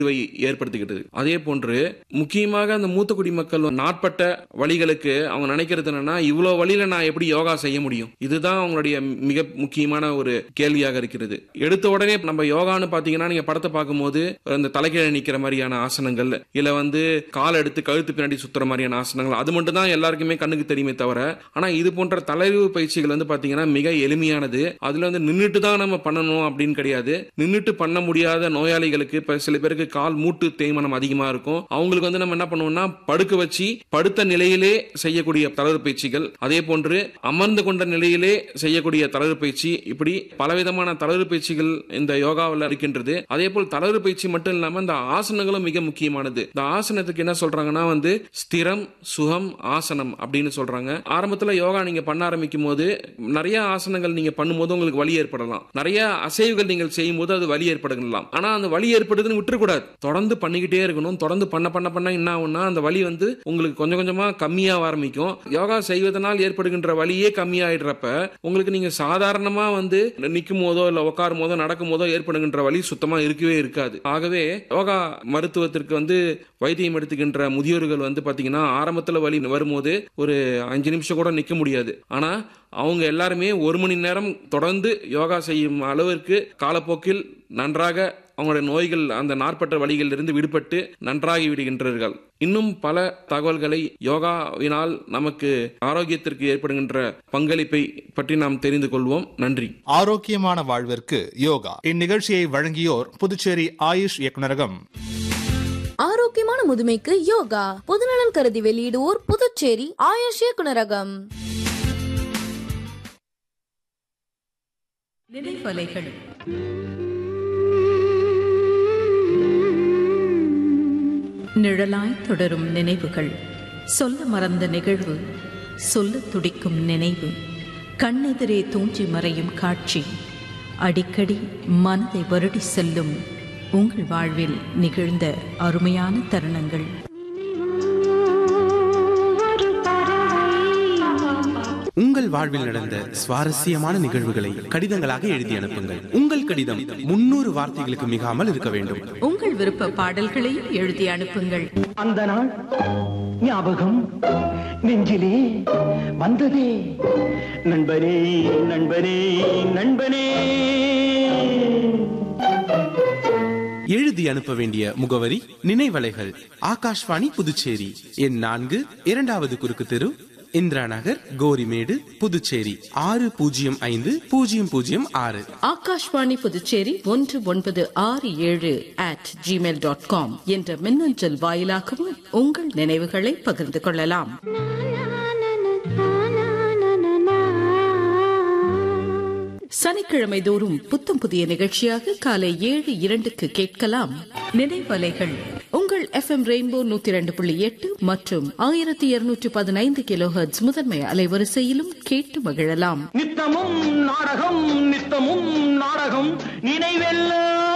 வை ஏற்படுத்திக்கிட்டது அதே போன்று முக்கியமாக அந்த மூத்த குடிமக்கள் நாட்பட்ட வழிகளுக்கு அவங்க நினைக்கிறது என்னன்னா இவ்வளவு வழியில நான் எப்படி யோகா செய்ய முடியும் இதுதான் அவங்களுடைய மிக முக்கியமான ஒரு கேள்வியாக இருக்கிறது எடுத்த உடனே நம்ம யோகான்னு பாத்தீங்கன்னா நீங்க படத்தை பார்க்கும்போது அந்த தலைகீழ நிக்கிற மாதிரியான ஆசனங்கள் இல்ல வந்து கால் எடுத்து கழுத்து பின்னாடி சுத்துற மாதிரியான ஆசனங்கள் அது மட்டும் தான் எல்லாருக்குமே கண்ணுக்கு தெரியுமே தவிர ஆனா இது போன்ற தலைவு பயிற்சிகள் வந்து பாத்தீங்கன்னா மிக எளிமையானது அதுல வந்து நின்றுட்டு தான் நம்ம பண்ணணும் அப்படின்னு கிடையாது நின்றுட்டு பண்ண முடியாத நோயாளிகளுக்கு இப்ப சில பேருக்கு கால் மூட்டு தேய்மானம் அதிகமா இருக்கும் அவங்களுக்கு வந்து நம்ம என்ன பண்ணுவோம்னா படுக்க வச்சு படுத்த நிலையிலே செய்யக்கூடிய தளர்வு பயிற்சிகள் அதே போன்று அமர்ந்து கொண்ட நிலையிலே செய்யக்கூடிய தளர்வு பயிற்சி இப்படி பலவிதமான தளர்வு பயிற்சிகள் இந்த யோகாவில் இருக்கின்றது அதே போல் தளர்வு பயிற்சி மட்டும் இல்லாம இந்த ஆசனங்களும் மிக முக்கியமானது இந்த ஆசனத்துக்கு என்ன சொல்றாங்கன்னா வந்து ஸ்திரம் சுகம் ஆசனம் அப்படின்னு சொல்றாங்க ஆரம்பத்துல யோகா நீங்க பண்ண ஆரம்பிக்கும் போது நிறைய ஆசனங்கள் நீங்க பண்ணும்போது உங்களுக்கு வலி ஏற்படலாம் நிறைய அசைவுகள் நீங்கள் செய்யும் போது அது வலி ஏற்படலாம் ஆனா அந்த வலி ஏற்படுதுன்னு விட்டுறக்கூடாது தொடர்ந்து பண்ணிக்கிட்டே இருக்கணும் தொடர்ந்து பண்ண பண்ண பண்ண என்ன ஆகும்னா அந்த வலி வந்து உங்களுக்கு கொஞ்சம் கொஞ்சமா கம்மியாக ஆரம்பிக்கும் யோகா செய்வதனால் ஏற்படுகின்ற வலியே கம்மியாயிடுறப்ப உங்களுக்கு நீங்க சாதாரணமா வந்து நிற்கும் போதோ இல்ல உட்காரும் போதோ நடக்கும் போதோ ஏற்படுகின்ற வலி சுத்தமா இருக்கவே இருக்காது ஆகவே யோகா மருத்துவத்திற்கு வந்து வைத்தியம் எடுத்துக்கின்ற முதியோர்கள் வந்து பாத்தீங்கன்னா ஆரம்பத்துல வலி வரும்போது ஒரு அஞ்சு நிமிஷம் கூட நிக்க முடியாது ஆனா அவங்க எல்லாருமே ஒரு மணி நேரம் தொடர்ந்து யோகா செய்யும் அளவிற்கு காலப்போக்கில் நன்றாக அவங்களுடைய நோய்கள் அந்த நாற்பட்ட வழிகளில் இருந்து விடுபட்டு நன்றாகி விடுகின்றார்கள் இன்னும் பல தகவல்களை யோகாவினால் நமக்கு ஆரோக்கியத்திற்கு ஏற்படுகின்ற பங்களிப்பை பற்றி நாம் தெரிந்து கொள்வோம் நன்றி ஆரோக்கியமான வாழ்விற்கு யோகா இந்நிகழ்ச்சியை வழங்கியோர் புதுச்சேரி ஆயுஷ் இயக்குநரகம் ஆரோக்கியமான முதுமைக்கு யோகா பொதுநலன் கருதி வெளியிடுவோர் புதுச்சேரி ஆயுஷ் இயக்குனரகம் நினைவலைகள் நிழலாய் தொடரும் நினைவுகள் சொல்ல மறந்த நிகழ்வு சொல்ல துடிக்கும் நினைவு கண்ணெதிரே தூஞ்சி மறையும் காட்சி அடிக்கடி மனதை வருடி செல்லும் உங்கள் வாழ்வில் நிகழ்ந்த அருமையான தருணங்கள் உங்கள் வாழ்வில் நடந்த சுவாரஸ்யமான நிகழ்வுகளை கடிதங்களாக எழுதி அனுப்புங்கள் உங்கள் கடிதம் முன்னூறு வார்த்தைகளுக்கு மிகாமல் இருக்க வேண்டும் உங்கள் விருப்ப பாடல்களையும் எழுதி அனுப்புங்கள் அந்த நாள் ஞாபகம் நெஞ்சிலே வந்ததே நண்பனே நண்பனே நண்பனே எழுதி அனுப்ப வேண்டிய முகவரி நினைவலைகள் ஆகாஷ்வாணி புதுச்சேரி எண் நான்கு இரண்டாவது குறுக்கு தெரு இந்திரா நகர் கோரிமேடு புதுச்சேரி ஆறு பூஜ்ஜியம் ஐந்து பூஜ்ஜியம் பூஜ்ஜியம் ஆறு ஆகாஷ்வாணி புதுச்சேரி ஒன்று ஒன்பது ஆறு ஏழு அட் ஜிமெயில் டாட் காம் என்ற மின்னஞ்சல் வாயிலாகவும் உங்கள் நினைவுகளை பகிர்ந்து கொள்ளலாம் சனிக்கிழமை தோறும் புத்தம் புதிய நிகழ்ச்சியாக காலை ஏழு இரண்டுக்கு கேட்கலாம் நினைவலைகள் உங்கள் எஃப்எம் ரெயின்போ நூத்தி ரெண்டு புள்ளி எட்டு மற்றும் ஆயிரத்தி இருநூற்றி பதினைந்து கிலோஹெர்ட்ஸ் முதன்மை அலைவரிசையிலும் கேட்டு மகிழலாம் நித்தமும் நாடகம் நித்தமும் நாடகம் நினைவெல்லாம்